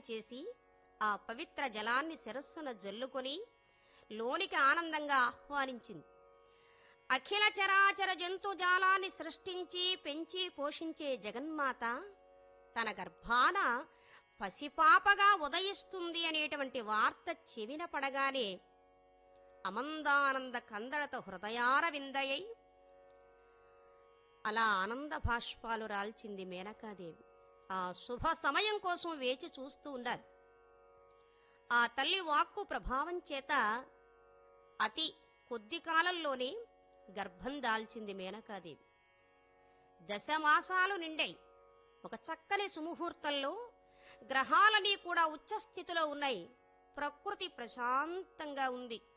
చేసి ఆ పవిత్ర జలాన్ని శిరస్సున జల్లుకొని లోనికి ఆనందంగా ఆహ్వానించింది అఖిల చరాచర జంతుజాలాన్ని సృష్టించి పెంచి పోషించే జగన్మాత తన గర్భాన పసిపాపగా ఉదయిస్తుంది అనేటువంటి వార్త చెవిన పడగానే అమందానంద కందడత హృదయార విందయై అలా ఆనంద భాష్పాలు రాల్చింది మేనకాదేవి ఆ శుభ సమయం కోసం వేచి చూస్తూ ఉండాలి ఆ తల్లి వాక్కు ప్రభావం చేత అతి కొద్ది కాలంలోనే గర్భం దాల్చింది మేనకాదేవి దశమాసాలు నిండాయి ఒక చక్కని సుముహూర్తంలో గ్రహాలని కూడా ఉచ్చస్థితిలో ఉన్నాయి ప్రకృతి ప్రశాంతంగా ఉంది